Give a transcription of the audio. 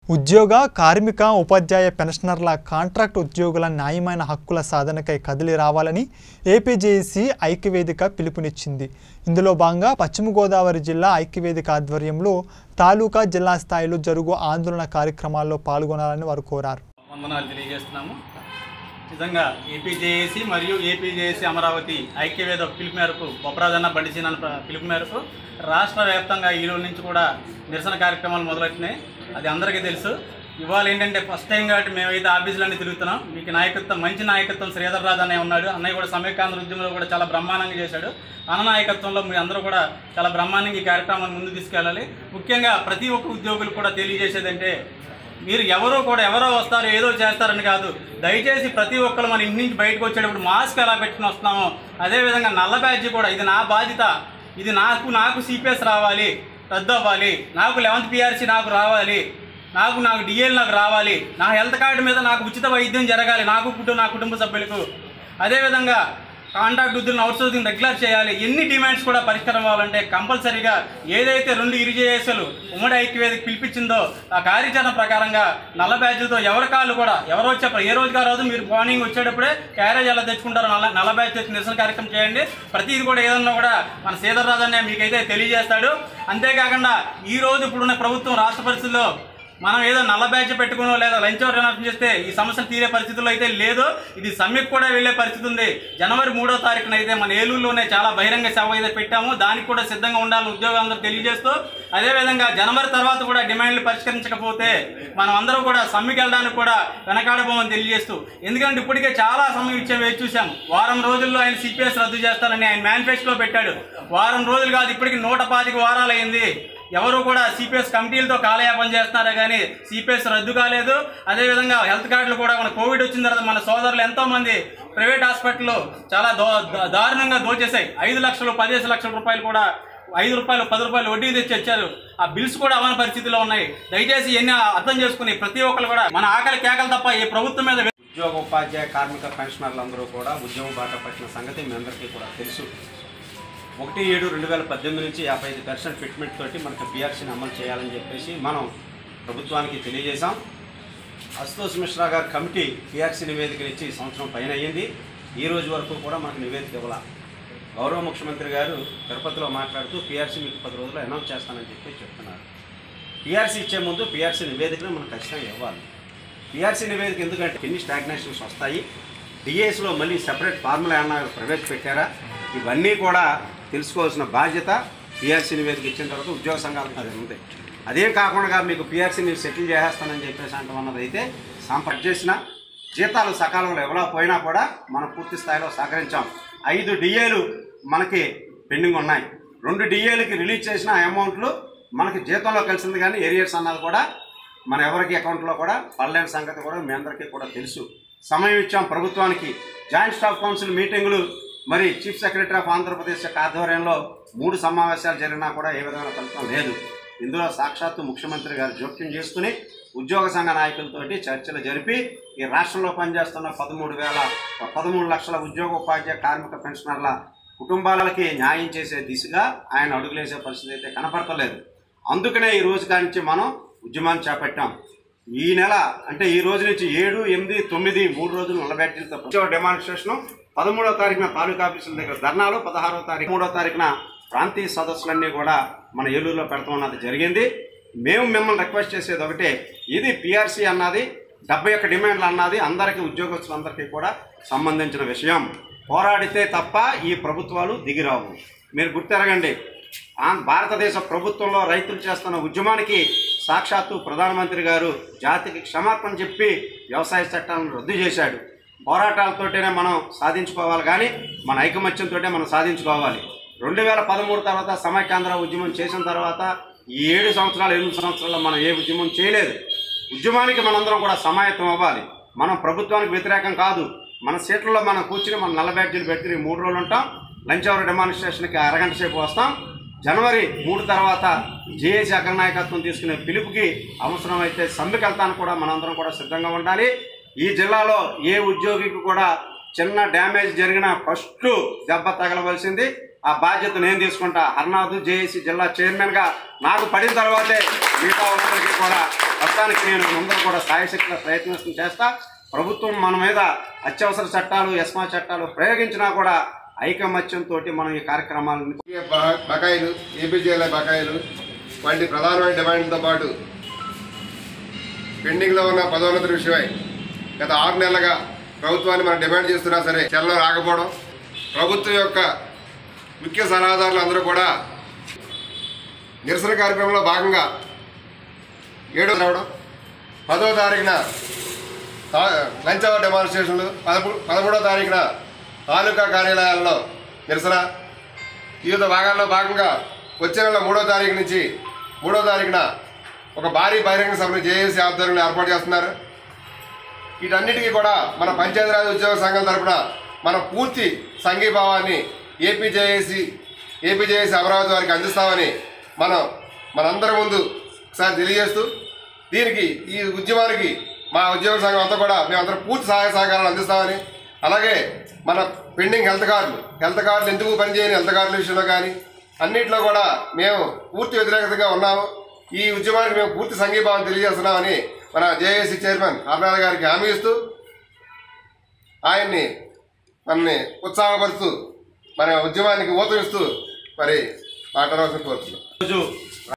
ఉద్యోగ కార్మిక ఉపాధ్యాయ పెన్షనర్ల కాంట్రాక్ట్ ఉద్యోగుల న్యాయమైన హక్కుల సాధనకై కదిలి రావాలని ఏపీజేఏసీ ఐక్యవేదిక పిలుపునిచ్చింది ఇందులో భాగంగా పశ్చిమ గోదావరి జిల్లా ఐక్యవేదిక ఆధ్వర్యంలో తాలూకా జిల్లా స్థాయిలో జరుగు ఆందోళన కార్యక్రమాల్లో పాల్గొనాలని వారు కోరారు వందనాలు తెలియజేస్తున్నాము నిజంగా ఏపీజేఏసీ మరియు ఏపీజేఏసీ అమరావతి ఐక్యవేద పిలుపు మేరకు బొప్పరాజన్న బండిసీన పిలుపు మేరకు రాష్ట్ర వ్యాప్తంగా ఈ రోజు నుంచి కూడా నిరసన కార్యక్రమాలు మొదలెట్టినాయి అది అందరికీ తెలుసు ఇవాళ ఏంటంటే ఫస్ట్ టైం కాబట్టి మేమైతే ఆఫీసులన్నీ తిరుగుతున్నాం మీకు నాయకత్వం మంచి నాయకత్వం శ్రీధర్ రాజు అనే ఉన్నాడు అన్నయ్య కూడా సమైక్యాంధ్ర ఉద్యమంలో కూడా చాలా బ్రహ్మాండంగా చేశాడు అన్న నాయకత్వంలో మీ అందరూ కూడా చాలా బ్రహ్మాండంగా ఈ కార్యక్రమాన్ని ముందు తీసుకెళ్ళాలి ముఖ్యంగా ప్రతి ఒక్క ఉద్యోగులు కూడా తెలియజేసేదంటే మీరు ఎవరో కూడా ఎవరో వస్తారు ఏదో చేస్తారని కాదు దయచేసి ప్రతి ఒక్కరు మన ఇంటి నుంచి బయటకు వచ్చేటప్పుడు మాస్క్ ఎలా పెట్టుకుని వస్తున్నామో అదేవిధంగా నల్ల బ్యాడ్జీ కూడా ఇది నా బాధ్యత ఇది నాకు నాకు సిపిఎస్ రావాలి రద్దు అవ్వాలి నాకు లెవెంత్ పిఆర్సీ నాకు రావాలి నాకు నాకు డిఎల్ నాకు రావాలి నా హెల్త్ కార్డు మీద నాకు ఉచిత వైద్యం జరగాలి నాకు కుటుంబ నా కుటుంబ సభ్యులకు అదేవిధంగా కాంట్రాక్ట్ ఉద్యోగులను అవుట్సోర్సింగ్ రెగ్యులర్ చేయాలి ఎన్ని డిమాండ్స్ కూడా పరిష్కారం అవ్వాలంటే కంపల్సరీగా ఏదైతే రెండు ఇరిజేసులు ఉమ్మడి ఐక్యవేదిక పిలిపించిందో ఆ కార్యాచరణ ప్రకారంగా నల్ల బ్యాచ్లతో ఎవరి కాళ్ళు కూడా ఎవరు వచ్చే ఏ రోజుగా రోజు మీరు మార్నింగ్ వచ్చేటప్పుడే క్యారేజ్ ఎలా తెచ్చుకుంటారో నల్ల నల్ల బ్యాచ్ తెచ్చి నిరసన కార్యక్రమం చేయండి ప్రతిది కూడా ఏదన్నా కూడా మన శ్రీధర్ రాజు అనే మీకైతే తెలియజేస్తాడు అంతేకాకుండా ఈ రోజు ఇప్పుడున్న ప్రభుత్వం రాష్ట్ర పరిస్థితుల్లో మనం ఏదో నల్ల బ్యాచ్ పెట్టుకునో లేదా లంచ్ రినర్షన్ చేస్తే ఈ సమస్యలు తీరే పరిస్థితుల్లో అయితే లేదు ఇది సమ్మెకు కూడా వెళ్ళే పరిస్థితి ఉంది జనవరి మూడో తారీఖున అయితే మన ఏలూరులోనే చాలా బహిరంగ సభ అయితే పెట్టాము దానికి కూడా సిద్ధంగా ఉండాలని ఉద్యోగాలందరూ తెలియజేస్తూ అదేవిధంగా జనవరి తర్వాత కూడా డిమాండ్లు పరిష్కరించకపోతే మనం అందరూ కూడా సమ్మెకి వెళ్ళడానికి కూడా వెనకాడబోమని తెలియజేస్తూ ఎందుకంటే ఇప్పటికే చాలా సమయం ఇచ్చే వేచి చూసాం వారం రోజుల్లో ఆయన సిపిఎస్ రద్దు చేస్తారని ఆయన మేనిఫెస్టోలో పెట్టాడు వారం రోజులు కాదు ఇప్పటికి నూట పాతిక వారాలు అయింది ఎవరు కూడా సిపిఎస్ కమిటీలతో కాలయాపన చేస్తున్నారే కానీ సిపిఎస్ రద్దు కాలేదు అదేవిధంగా హెల్త్ కార్డులు కూడా మన కోవిడ్ వచ్చిన తర్వాత మన సోదరులు ఎంతో మంది ప్రైవేట్ హాస్పిటల్లో చాలా దో దా- దారుణంగా దోచేశాయి ఐదు లక్షలు పదిహేను లక్షల రూపాయలు కూడా ఐదు రూపాయలు పది రూపాయలు వడ్డీ తెచ్చి వచ్చారు ఆ బిల్స్ కూడా అవన పరిస్థితిలో ఉన్నాయి దయచేసి ఎన్ని అర్థం చేసుకుని ప్రతి ఒక్కరు కూడా మన ఆకలి కేకలు తప్ప ఏ ప్రభుత్వం మీద ఉద్యోగ ఉపాధ్యాయ కార్మిక పెన్షనర్లందరూ కూడా ఉద్యమ బాట పట్టిన సంగతి మీ అందరికీ కూడా తెలుసు ఒకటి ఏడు రెండు వేల పద్దెనిమిది నుంచి యాభై ఐదు పర్సెంట్ ఫిట్మెంట్ తోటి మనకు పిఆర్సీని అమలు చేయాలని చెప్పేసి మనం ప్రభుత్వానికి తెలియజేశాం అశుతోష్ మిశ్రా గారి కమిటీ పిఆర్సీ నివేదికలు ఇచ్చి సంవత్సరం పైన అయ్యింది ఈ రోజు వరకు కూడా మనకు నివేదిక ఇవ్వాల గౌరవ ముఖ్యమంత్రి గారు తిరుపతిలో మాట్లాడుతూ పిఆర్సీ మీకు పది రోజుల్లో అనౌన్స్ చేస్తానని చెప్పి చెప్తున్నారు పిఆర్సీ ఇచ్చే ముందు పిఆర్సీ నివేదికను మనం ఖచ్చితంగా ఇవ్వాలి పిఆర్సీ నివేదిక ఎందుకంటే ఎన్ని స్టాగ్నేషన్స్ వస్తాయి డిఏఎస్లో మళ్ళీ సెపరేట్ ఫార్ములా ఏమన్నా ప్రవేశపెట్టారా ఇవన్నీ కూడా తెలుసుకోవాల్సిన బాధ్యత పిఆర్సీ నివేదిక ఇచ్చిన తర్వాత ఉద్యోగ సంఘాలకు అది ఉంది అదే కాకుండా మీకు పిఆర్సీని సెటిల్ చేసేస్తానని చెప్పేసి అంటున్నది అయితే సంపట్ చేసిన జీతాలు సకాలంలో ఇవ్వలేకపోయినా కూడా మనం పూర్తి స్థాయిలో సహకరించాం ఐదు డిఏలు మనకి పెండింగ్ ఉన్నాయి రెండు డిఏలకి రిలీజ్ చేసిన అమౌంట్లు మనకి జీతంలో కలిసింది కానీ ఏరియర్స్ అన్నది కూడా మన ఎవరికి అకౌంట్లో కూడా పడలేని సంగతి కూడా మీ అందరికీ కూడా తెలుసు సమయం ఇచ్చాం ప్రభుత్వానికి జాయింట్ స్టాఫ్ కౌన్సిల్ మీటింగులు మరి చీఫ్ సెక్రటరీ ఆఫ్ ఆంధ్రప్రదేశ్ యొక్క ఆధ్వర్యంలో మూడు సమావేశాలు జరిగినా కూడా ఏ విధమైన ఫలితం లేదు ఇందులో సాక్షాత్తు ముఖ్యమంత్రి గారు జోక్యం చేసుకుని ఉద్యోగ సంఘ నాయకులతోటి చర్చలు జరిపి ఈ రాష్ట్రంలో పనిచేస్తున్న పదమూడు వేల పదమూడు లక్షల ఉద్యోగ ఉపాధ్యాయ కార్మిక పెన్షనర్ల కుటుంబాలకి న్యాయం చేసే దిశగా ఆయన అడుగులేసే పరిస్థితి అయితే కనపడతలేదు అందుకనే ఈ రోజు కానించి మనం ఉద్యమాన్ని చేపట్టాం ఈ నెల అంటే ఈ రోజు నుంచి ఏడు ఎనిమిది తొమ్మిది మూడు రోజులు నిలబెట్టిన ఉద్యోగ డెమాన్స్ట్రేషన్ పదమూడవ తారీఖున తాలూకా ఆఫీసుల దగ్గర ధర్నాలు పదహారవ తారీఖు మూడవ తారీఖున ప్రాంతీయ సదస్సులన్నీ కూడా మన ఏలూరులో పెడతామన్నది జరిగింది మేము మిమ్మల్ని రిక్వెస్ట్ చేసేది ఒకటే ఇది పిఆర్సీ అన్నది డెబ్బై ఒక్క డిమాండ్లు అన్నది అందరికీ ఉద్యోగస్తులందరికీ కూడా సంబంధించిన విషయం పోరాడితే తప్ప ఈ ప్రభుత్వాలు దిగిరావు మీరు గుర్తెరగండి ఆ- భారతదేశ ప్రభుత్వంలో రైతులు చేస్తున్న ఉద్యమానికి సాక్షాత్తు ప్రధానమంత్రి గారు జాతికి క్షమాపణ చెప్పి వ్యవసాయ చట్టాలను రద్దు చేశాడు పోరాటాలతోటేనే మనం సాధించుకోవాలి కానీ మన ఐకమత్యంతోటే మనం సాధించుకోవాలి రెండు వేల పదమూడు తర్వాత సమైక్యాంధ్ర ఉద్యమం చేసిన తర్వాత ఈ ఏడు సంవత్సరాలు ఎనిమిది సంవత్సరాల్లో మనం ఏ ఉద్యమం చేయలేదు ఉద్యమానికి మనందరం కూడా సమాయత్తం అవ్వాలి మనం ప్రభుత్వానికి వ్యతిరేకం కాదు మన సీట్లలో మనం కూర్చుని మన నల్ల బ్యాడ్జీలు పెట్టుకుని మూడు రోజులు ఉంటాం లంచ్ అవర్ డెమాన్స్ట్రేషన్కి అరగంట సేపు వస్తాం జనవరి మూడు తర్వాత జేఏసీ అగ్రనాయకత్వం తీసుకునే పిలుపుకి అవసరమైతే సమ్మెకి వెళ్తాను కూడా మనందరం కూడా సిద్ధంగా ఉండాలి ఈ జిల్లాలో ఏ ఉద్యోగికి కూడా చిన్న డ్యామేజ్ జరిగిన ఫస్ట్ దెబ్బ తగలవలసింది ఆ బాధ్యత నేను తీసుకుంటా హర్నాథ్ జేఏసీ జిల్లా చైర్మన్గా నాకు పడిన తర్వాతే మిగతా వాళ్ళందరికీ కూడా చట్టానికి నేను ముందర కూడా సాయశక్తిగా ప్రయత్నం చేస్తా ప్రభుత్వం మన మీద అత్యవసర చట్టాలు ఎస్మా చట్టాలు ప్రయోగించినా కూడా ఐకమత్యంతో మనం ఈ కార్యక్రమాలను బ- బకాయిలు ఏపీజీఎల్ఐ బకాయిలు వంటి ప్రధానమైన డిమాండ్లతో పాటు పెండింగ్లో ఉన్న పదోన్నతుల విషయమై గత ఆరు నెలలుగా ప్రభుత్వాన్ని మనం డిమాండ్ చేస్తున్నా సరే చలనం రాకపోవడం ప్రభుత్వం యొక్క ముఖ్య సలహాదారులు అందరూ కూడా నిరసన కార్యక్రమంలో భాగంగా ఏడో రావడం పదో తారీఖున తా- లంచ్ అవర్ డెమాన్స్ట్రేషన్లు పదమూడు పదమూడో తారీఖున తాలూకా కార్యాలయాల్లో నిరసన వివిధ భాగాల్లో భాగంగా వచ్చే నెల మూడో తారీఖు నుంచి మూడో తారీఖున ఒక భారీ బహిరంగ సభను జేఏసీ ఆధ్వర్యంలో ఏర్పాటు చేస్తున్నారు వీటన్నిటికీ కూడా మన పంచాయతీరాజ్ ఉద్యోగ సంఘం తరపున మన పూర్తి సంఘీభావాన్ని ఏపీజేఏసీ ఏపీజేఏసీ అమరావతి వారికి అందిస్తామని మనం మనందరి ముందు ఒకసారి తెలియజేస్తూ దీనికి ఈ ఉద్యమానికి మా ఉద్యోగ సంఘం అంతా కూడా మేమందరం పూర్తి సహాయ సహకారాలు అందిస్తామని అలాగే మన పెండింగ్ హెల్త్ కార్డులు హెల్త్ కార్డులు ఎందుకు పనిచేయని హెల్త్ కార్డుల విషయంలో కానీ అన్నింటిలో కూడా మేము పూర్తి వ్యతిరేకతగా ఉన్నాము ఈ ఉద్యమానికి మేము పూర్తి సంఘీభావం తెలియజేస్తున్నామని మన జేఏసీ చైర్మన్ హర్నాథ్ గారికి హామీ ఇస్తూ ఆయన్ని మనని ఉత్సాహపరుస్తూ మన ఉద్యమానికి ఊతమిస్తూ మరి మాట్లాడవలసిన కోరుతున్నాం రోజు